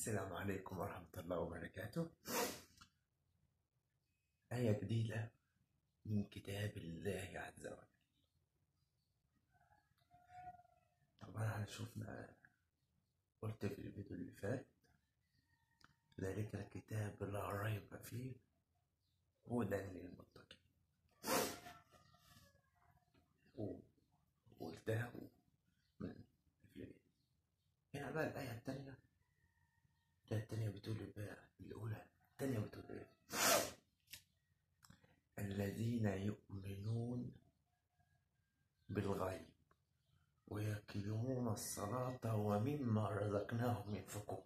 السلام عليكم ورحمة الله وبركاته آية جديدة من كتاب الله عز وجل طبعا احنا شفنا قلت في الفيديو اللي فات ذلك الكتاب لا ريب فيه هدى للمتقين و- وقلتها من في هنا بقى الآية التانية لا التانية بتقول إيه بقى الأولى التانية بتقول إيه الذين يؤمنون بالغيب ويقيمون الصلاة ومما رزقناهم ينفقون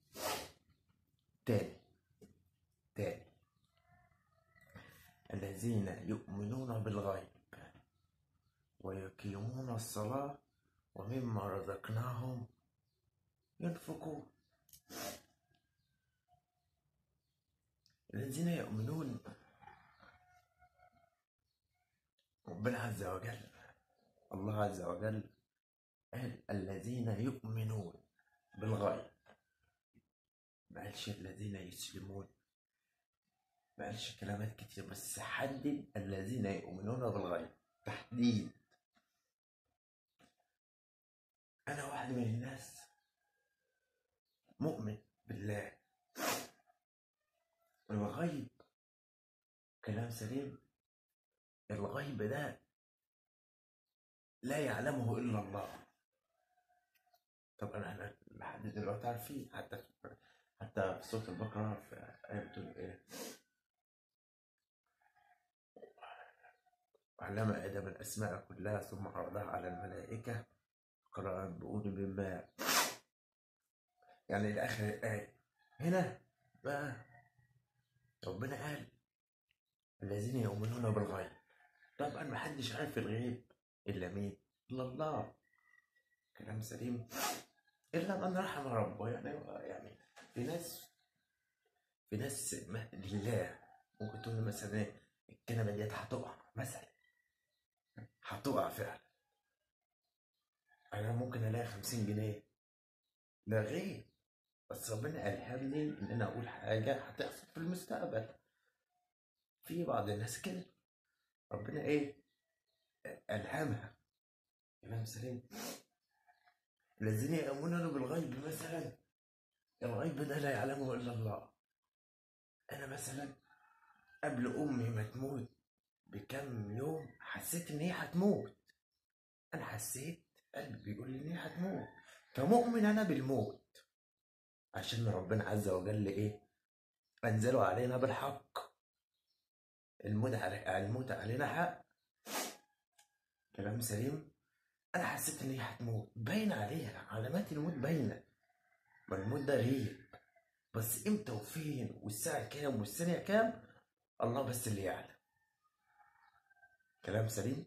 تاني تاني الذين يؤمنون بالغيب ويقيمون الصلاة ومما رزقناهم ينفقون الذين يؤمنون ربنا عز وجل الله عز وجل قال الذين يؤمنون بالغيب ما قالش الذين يسلمون ما قالش كلمات كتير بس حدد الذين يؤمنون بالغيب تحديد انا واحد من الناس مؤمن بالله الغيب كلام سليم الغيب ده لا يعلمه الا الله طبعا احنا لحد دلوقتي عارفين حتى حتى في سوره البقره في ايه بتقول ايه علم ادم الاسماء كلها ثم عرضها على الملائكه قال انبئوني بما يعني لاخر الايه هنا بقى ربنا قال الذين يؤمنون بالغيب طبعا ما حدش عارف الغيب الا مين الا الله كلام سليم الا من رحم ربه يعني يعني في ناس في ناس ما لله ممكن تقول مثلا إيه، الكنبه ديت هتقع مثلا هتقع فعلا انا ممكن الاقي خمسين جنيه ده غيب بس ربنا ألهمني إن أنا أقول حاجة هتحصل في المستقبل في بعض الناس كده ربنا إيه ألهمها كلام سليم الذين يؤمنون بالغيب مثلا الغيب ده لا يعلمه إلا الله أنا مثلا قبل أمي ما تموت بكم يوم حسيت إن هي هتموت أنا حسيت قلبي بيقول لي إن هي هتموت فمؤمن أنا بالموت عشان ربنا عز وجل ايه انزلوا علينا بالحق الموت علي الموت علينا حق كلام سليم انا حسيت ان هي هتموت باين عليها علامات الموت باينه ما الموت ده غيب بس امتى وفين والساعه كام والثانيه كام الله بس اللي يعلم كلام سليم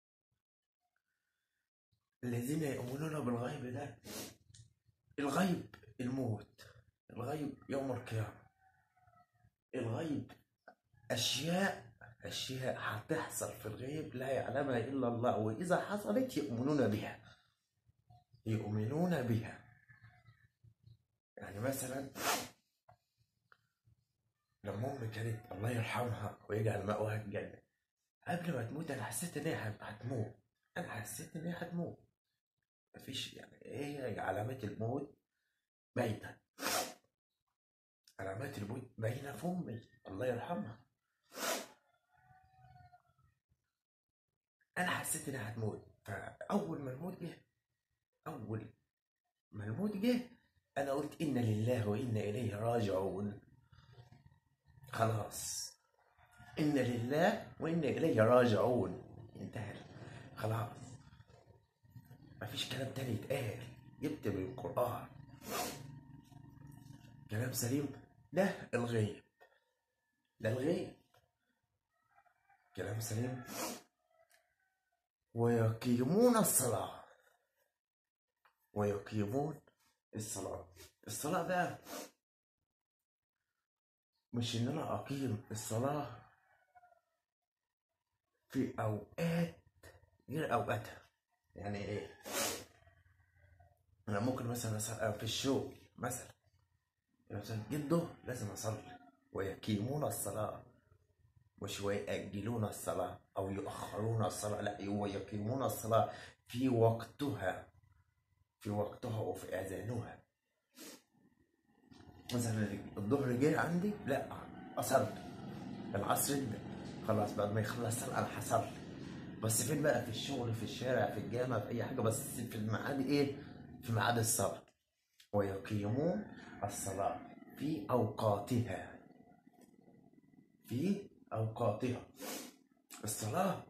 الذين يؤمنون بالغيب ده الغيب الموت الغيب يوم القيامة الغيب أشياء أشياء هتحصل في الغيب لا يعلمها إلا الله وإذا حصلت يؤمنون بها يؤمنون بها يعني مثلا لما أمي كانت الله يرحمها ويجعل مأواها الجنة قبل ما تموت أنا حسيت إن هي هتموت أنا حسيت إن هي هتموت مفيش يعني إيه هي علامات الموت باينة علامات الموت باينة في أمي الله يرحمها أنا حسيت إنها هتموت فأول ما الموت جه أول ما الموت جه أنا قلت إنا لله وإنا إليه راجعون خلاص إنا لله وإنا إليه راجعون انتهى خلاص مفيش كلام تاني يتقال جبت من القرآن كلام سليم ده الغيب ده الغيب كلام سليم ويقيمون الصلاة ويقيمون الصلاة الصلاة بقى مش ان انا اقيم الصلاة في اوقات غير اوقاتها يعني ايه انا ممكن مثلا مثلا في الشغل مثلا مثلا جده لازم اصلي ويقيمون الصلاه مش ويأجلون الصلاة أو يؤخرون الصلاة لا هو يقيمون الصلاة في وقتها في وقتها وفي أذانها مثلا الظهر جه عندي لا أصلي العصر ده خلاص بعد ما يخلص صلاة أنا هصلي بس فين بقى في الشغل في الشارع في الجامعة في أي حاجة بس في الميعاد إيه في ميعاد الصلاة ويقيمون الصلاة في أوقاتها في أوقاتها الصلاة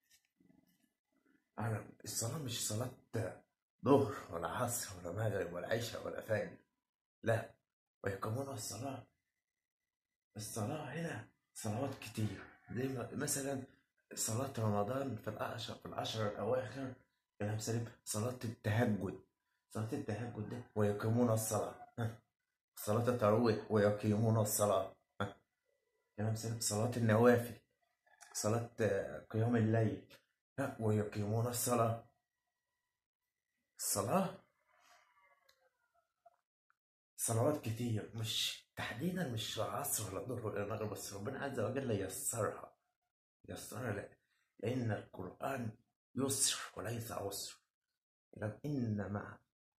أنا الصلاة مش صلاة ظهر ولا عصر ولا مغرب ولا عشاء ولا فجر لا ويقيمون الصلاة الصلاة هنا صلوات كتير زي ما مثلا صلاة رمضان في العشر في العشر الأواخر كلام سليم صلاة التهجد صلاة التهجد ده ويقيمون الصلاة ها. صلاة التراويح ويقيمون الصلاة ها. كلام سليم صلاة النوافل صلاة آه، قيام الليل ها. ويقيمون الصلاة الصلاة صلوات كتير مش تحديدا مش عصر ولا ظهر ولا مغرب بس ربنا عز وجل يسرها يسرها لا- لأن القرآن يسر وليس عسر لأن إن مع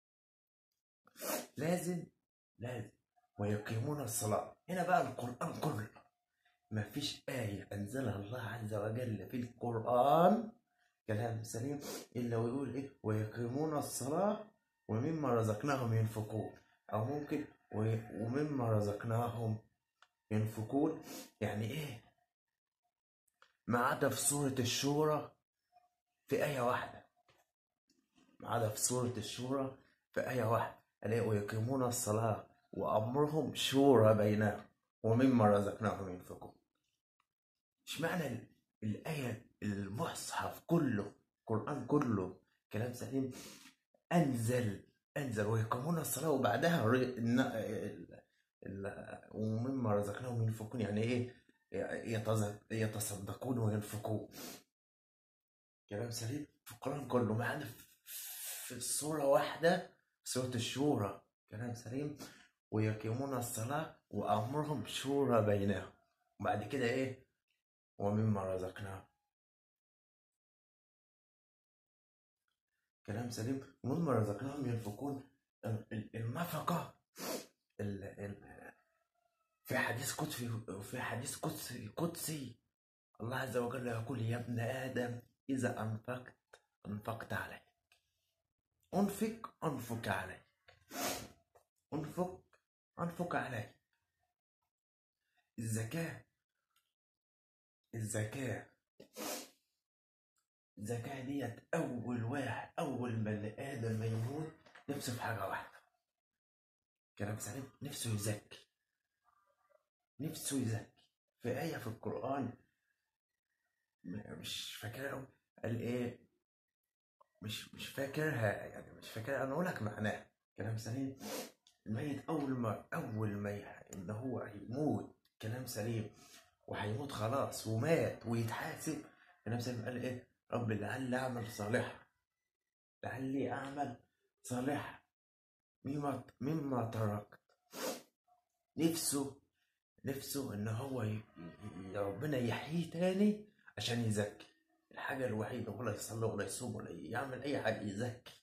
لازم لازم ويقيمون الصلاة هنا بقى القرآن كله ما فيش آية أنزلها الله عز وجل في القرآن كلام سليم إلا ويقول إيه ويقيمون الصلاة ومما رزقناهم ينفقون أو ممكن و- ومما رزقناهم ينفقون يعني إيه ما عدا في سورة الشورى في آية واحدة ما عدا في سورة الشورى في آية واحدة ألاقي ويقيمون الصلاة وأمرهم شورى بينهم ومما رزقناهم ينفقون اشمعنى ال- الآية المصحف كله القرآن كله كلام سليم أنزل أنزل ويقيمون الصلاة وبعدها ر- الن- ال- ال- ومما رزقناهم ينفقون يعني إيه يتز- يتصدقون وينفقون كلام سليم في القرآن كله ما عدا في- في سورة واحدة سورة الشورى كلام سليم ويقيمون الصلاة وأمرهم شورى بينهم وبعد كده إيه ومما رزقناهم كلام سليم ومما رزقناهم ينفقون ال- ال- النفقة ال- ال- في حديث قدسي في حديث قدسي قدسي الله عز وجل يقول يا ابن آدم إذا أنفقت أنفقت عليك أنفق أنفق عليك أنفق أنفق عليك الزكاة الزكاة الزكاة ديت أول واحد أول ما بني آدم ما يموت نفسه في حاجة واحدة كلام سليم نفسه يزكي نفسه يزكي في آية في القرآن م- مش فاكرها أوي قال إيه مش مش فاكرها يعني مش فاكرها أنا أقول لك معناها كلام سليم الميت أول ما أول ما يح- إن هو هيموت كلام سليم وهيموت خلاص ومات ويتحاسب كلام سليم قال إيه رب لعلي أعمل صالحا لعلي أعمل صالحا مما مما تركت نفسه نفسه ان هو ي... ي- ربنا يحييه تاني عشان يزكي الحاجة الوحيدة ولا يصلي ولا يصوم ولا يعمل أي حاجة يزكي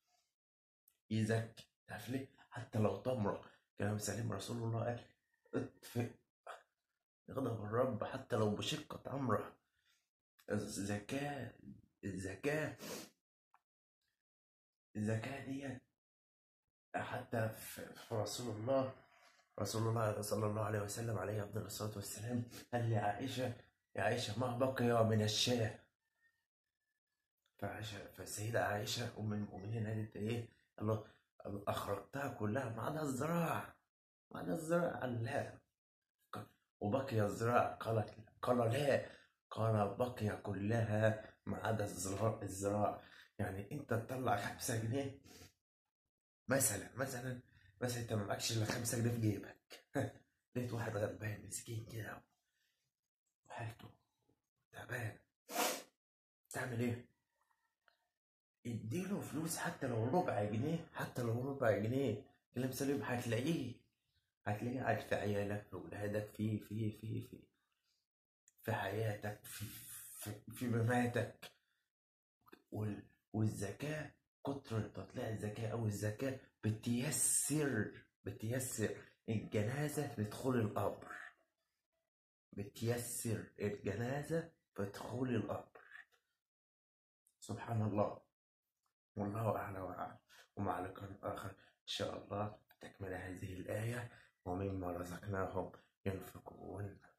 يزكي تعرف ليه؟ حتى لو تمرة كلام سليم رسول الله قال اطفئ يغضب الرب حتى لو بشقة تمرة الزكاة الزكاة الزكاة دي حتى في في رسول الله رسول الله صلى الله عليه وسلم عليه أفضل الصلاة والسلام قال لعائشة يا عائشة ما بقي من الشاة فعائشة فالسيدة عائشة أم المؤمنين قالت إيه الله أخرجتها كلها ما عدا الزراع ما عدا الزراع قال لا وبقي الزراع قالت قال لا قال بقي كلها ما عدا الزراع الزراع يعني أنت تطلع خمسة جنيه مثلا مثلا مثلا أنت ما معكش إلا خمسة جنيه في جيبك لقيت واحد غلبان مسكين كده وحالته تعبان تعمل إيه؟ اديله فلوس حتى لو ربع جنيه حتى لو ربع جنيه كلام سليم هتلاقيه هتلاقيه قاعد في عيالك في ولادك في في في في في حياتك في في, في مماتك وال والزكاة كتر تطلع الزكاة أو الزكاة بتيسر بتيسر الجنازة في دخول القبر بتيسر الجنازة في دخول القبر سبحان الله والله أعلى وأعلم ومع لقاء آخر إن شاء الله تكمل هذه الآية ومما رزقناهم ينفقون